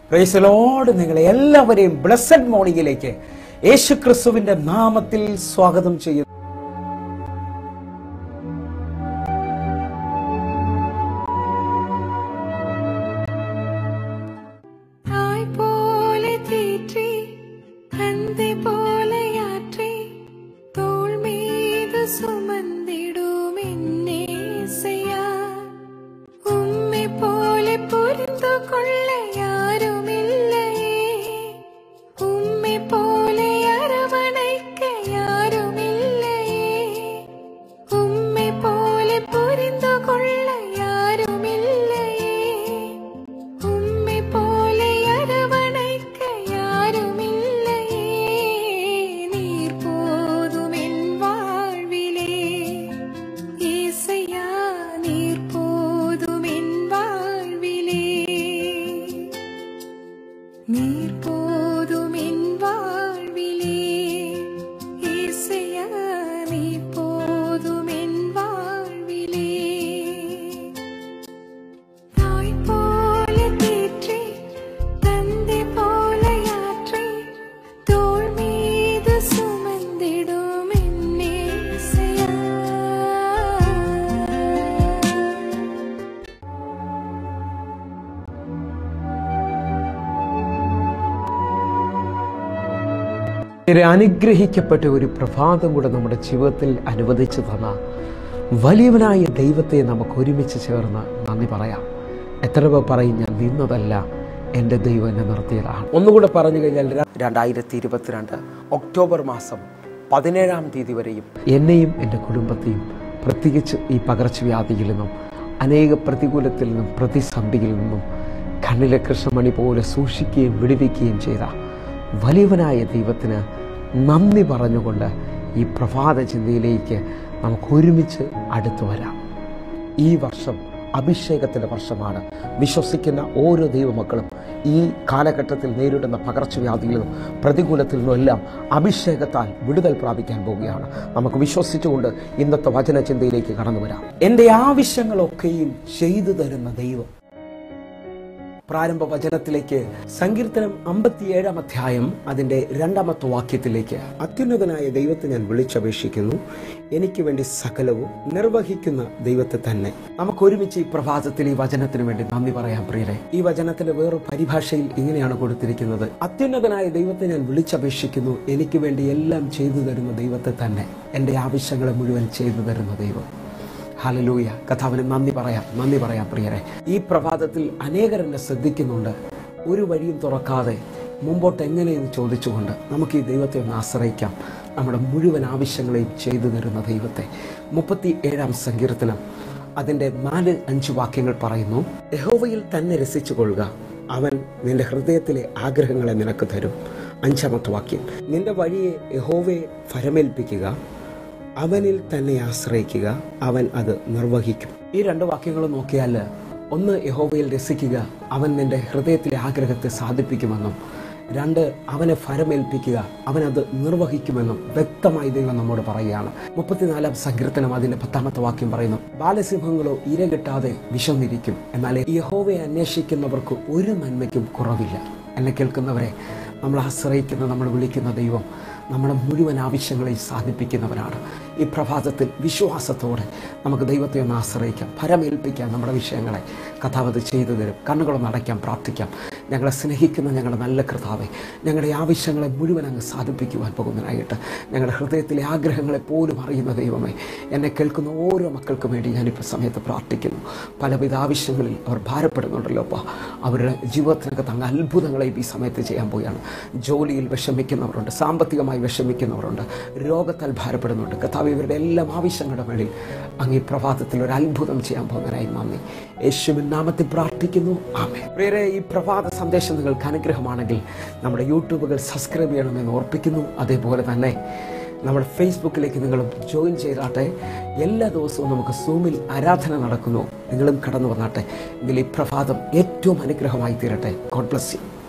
പ്രൈസലോട് നിങ്ങളെ എല്ലാവരെയും ബ്ലസ്സഡ് മോർണിംഗിലേക്ക് യേശു ക്രിസ്തുവിന്റെ നാമത്തിൽ സ്വാഗതം ചെയ്യുന്നു തായ് പോലെ തീറ്റി തന്തെ പോലെയാറ്റി തോൾ മീത് സുമന്തിടുമെന്നേസയാ ഉമ്മെ പോലെ പൊരിന്തു കൊള്ളയാരുമില്ലയേ ഉമ്മെ പോലെ അരവണയ്ക്കയാരുമില്ലയേ ഉമ്മെ പോലെ പൊരിന്തു കൊള്ളയാരുമില്ലയേ ഉമ്മെ പോലെ അരവണയ്ക്കയാരുമില്ലയേ നീർ പോതുമെൻ വാഴ്വിലേ യേസയ്യാ നീർ പോതുമെൻ വാഴ്വിലേ നീർ പോതുമെൻ വാഴ്വിലേ യേസയ്യാ നീർ പോതുമെൻ വാഴ്വിലേ തായ് പോലെ തീറ്റി തന്തെ പോലെയാറ്റി തോൾ മീത് സുമന്തിടുമെന്നേസയാ ഒരു അനുഗ്രഹിക്കപ്പെട്ട ഒരു പ്രഭാതം കൂടെ നമ്മുടെ ജീവിതത്തിൽ അനുവദിച്ചു തന്ന വലിയവനായ ദൈവത്തെ നമുക്ക് ഒരുമിച്ച് ചേർന്ന് നന്ദി പറയാം എത്ര പേർ പറയും ഞാൻ നിന്നതല്ല എൻ്റെ ദൈവം എന്നെ നിർത്തിയതാണ് ഒന്നുകൂടെ പറഞ്ഞു കഴിഞ്ഞാൽ രണ്ടായിരത്തി ഇരുപത്തിരണ്ട് ഒക്ടോബർ മാസം പതിനേഴാം തീയതി വരെയും എന്നെയും എൻ്റെ കുടുംബത്തെയും പ്രത്യേകിച്ച് ഈ പകർച്ചവ്യാധിയിൽ നിന്നും അനേക പ്രതികൂലത്തിൽ നിന്നും പ്രതിസന്ധിയിൽ നിന്നും കണ്ണിലെ കൃഷ്ണമണി പോലെ സൂക്ഷിക്കുകയും വിടുവിക്കുകയും ചെയ്ത വലിയവനായ ദൈവത്തിന് നന്ദി പറഞ്ഞുകൊണ്ട് ഈ പ്രഭാത ചിന്തയിലേക്ക് നമുക്ക് ഒരുമിച്ച് അടുത്തു വരാം ഈ വർഷം അഭിഷേകത്തിൻ്റെ വർഷമാണ് വിശ്വസിക്കുന്ന ഓരോ ദൈവമക്കളും ഈ കാലഘട്ടത്തിൽ നേരിടുന്ന പകർച്ചവ്യാധിയിൽ നിന്നും പ്രതികൂലത്തിൽ നിന്നും എല്ലാം അഭിഷേകത്താൽ വിടുതൽ പ്രാപിക്കാൻ പോവുകയാണ് നമുക്ക് വിശ്വസിച്ചുകൊണ്ട് ഇന്നത്തെ വചന ചിന്തയിലേക്ക് കടന്നു വരാം എൻ്റെ ആവശ്യങ്ങളൊക്കെയും ചെയ്തു തരുന്ന ദൈവം പ്രാരംഭ വചനത്തിലേക്ക് സങ്കീർത്തനം അമ്പത്തിയേഴാം അധ്യായം അതിന്റെ രണ്ടാമത്തെ വാക്യത്തിലേക്ക് അത്യുന്നതനായ ദൈവത്തെ ഞാൻ വിളിച്ചപേക്ഷിക്കുന്നു എനിക്ക് വേണ്ടി സകലവും നിർവഹിക്കുന്ന ദൈവത്തെ തന്നെ നമുക്ക് ഒരുമിച്ച് ഈ പ്രഭാതത്തിൽ ഈ വചനത്തിന് വേണ്ടി നന്ദി പറയാം പ്രിയരെ ഈ വചനത്തിന്റെ വേറൊരു പരിഭാഷയിൽ ഇങ്ങനെയാണ് കൊടുത്തിരിക്കുന്നത് അത്യുന്നതനായ ദൈവത്തെ ഞാൻ വിളിച്ചപേക്ഷിക്കുന്നു എനിക്ക് വേണ്ടി എല്ലാം ചെയ്തു തരുന്ന ദൈവത്തെ തന്നെ എൻ്റെ ആവശ്യങ്ങളെ മുഴുവൻ ചെയ്തു തരുന്ന ദൈവം ഹലലൂയ കഥാവിന് നന്ദി പറയാം നന്ദി പറയാം പ്രിയരെ ഈ പ്രഭാതത്തിൽ അനേകർ എന്നെ ശ്രദ്ധിക്കുന്നുണ്ട് ഒരു വഴിയും തുറക്കാതെ മുമ്പോട്ട് എങ്ങനെയെന്ന് ചോദിച്ചുകൊണ്ട് നമുക്ക് ഈ ദൈവത്തെ ഒന്ന് ആശ്രയിക്കാം നമ്മുടെ മുഴുവൻ ആവശ്യങ്ങളെയും ചെയ്തു തരുന്ന ദൈവത്തെ മുപ്പത്തി ഏഴാം സങ്കീർത്തനം അതിൻ്റെ നാല് അഞ്ച് വാക്യങ്ങൾ പറയുന്നു യഹോവയിൽ തന്നെ രസിച്ചു കൊള്ളുക അവൻ നിന്റെ ഹൃദയത്തിലെ ആഗ്രഹങ്ങളെ നിനക്ക് തരും അഞ്ചാമത്തെ വാക്യം നിന്റെ വഴിയെ യഹോവയെ ഫരമേൽപ്പിക്കുക അവനിൽ തന്നെ ആശ്രയിക്കുക അവൻ അത് നിർവഹിക്കും ഈ രണ്ട് വാക്യങ്ങൾ നോക്കിയാൽ ഒന്ന് യഹോവയിൽ രസിക്കുക അവൻ നിന്റെ ഹൃദയത്തിലെ ആഗ്രഹത്തെ സാധിപ്പിക്കുമെന്നും രണ്ട് അവനെ ഫലമേൽപ്പിക്കുക അവനത് നിർവഹിക്കുമെന്നും വ്യക്തമായി ദൈവം നമ്മോട് പറയുകയാണ് മുപ്പത്തിനാലാം സങ്കീർത്തനം അതിന്റെ പത്താമത്തെ വാക്യം പറയുന്നു ബാലസിംഹങ്ങളോ ഇര കിട്ടാതെ വിശന്നിരിക്കും എന്നാൽ യഹോവയെ അന്വേഷിക്കുന്നവർക്ക് ഒരു നന്മയ്ക്കും കുറവില്ല എന്നെ കേൾക്കുന്നവരെ നമ്മൾ ആശ്രയിക്കുന്ന നമ്മൾ വിളിക്കുന്ന ദൈവം നമ്മുടെ മുഴുവൻ ആവശ്യങ്ങളെയും സാധിപ്പിക്കുന്നവനാണ് ഈ പ്രഭാതത്തിൽ വിശ്വാസത്തോടെ നമുക്ക് ദൈവത്തെ ഒന്ന് ആശ്രയിക്കാം ഫലമേൽപ്പിക്കാം നമ്മുടെ വിഷയങ്ങളെ കഥാവത് ചെയ്തു തരും കണ്ണുകളൊന്ന് അടയ്ക്കാം പ്രാർത്ഥിക്കാം ഞങ്ങളെ സ്നേഹിക്കുന്ന ഞങ്ങളുടെ നല്ല കർത്താവെ ഞങ്ങളുടെ ആവശ്യങ്ങളെ മുഴുവൻ അങ്ങ് സാധിപ്പിക്കുവാൻ പോകുന്നതിനായിട്ട് ഞങ്ങളുടെ ഹൃദയത്തിലെ ആഗ്രഹങ്ങളെ പോലും അറിയുന്ന ദൈവമേ എന്നെ കേൾക്കുന്ന ഓരോ മക്കൾക്കും വേണ്ടി ഞാനിപ്പോൾ സമയത്ത് പ്രാർത്ഥിക്കുന്നു പലവിധ ആവശ്യങ്ങളിൽ അവർ ഭാരപ്പെടുന്നുണ്ടല്ലോ അപ്പ അവരുടെ ജീവിതത്തിനകത്ത് അങ്ങ് അത്ഭുതങ്ങളെയും ഈ സമയത്ത് ചെയ്യാൻ പോവുകയാണ് ജോലിയിൽ വിഷമിക്കുന്നവരുണ്ട് സാമ്പത്തികമായി വിഷമിക്കുന്നവരുണ്ട് രോഗത്താൽ ഭാരപ്പെടുന്നുണ്ട് കർത്താവ് ഇവരുടെ എല്ലാം ആവശ്യങ്ങളുടെ മേളിൽ അങ്ങ് ഈ പ്രഭാതത്തിൽ ഒരു അത്ഭുതം ചെയ്യാൻ പോകുന്നതിനായി നന്ദി യേശുവിൻ നാമത്തിൽ പ്രാർത്ഥിക്കുന്നു ആമേ പ്രിയരെ ഈ പ്രഭാത സന്ദേശം നിങ്ങൾക്ക് അനുഗ്രഹമാണെങ്കിൽ നമ്മുടെ യൂട്യൂബുകൾ സബ്സ്ക്രൈബ് ചെയ്യണമെന്ന് ഓർപ്പിക്കുന്നു അതേപോലെ തന്നെ നമ്മുടെ ഫേസ്ബുക്കിലേക്ക് നിങ്ങളും ജോയിൻ ചെയ്താട്ടെ എല്ലാ ദിവസവും നമുക്ക് സൂമിൽ ആരാധന നടക്കുന്നു നിങ്ങളും കടന്നു വന്നാട്ടെ എങ്കിൽ ഈ പ്രഭാതം ഏറ്റവും അനുഗ്രഹമായി തീരട്ടെ ഗോഡ് ബ്ലസ് യു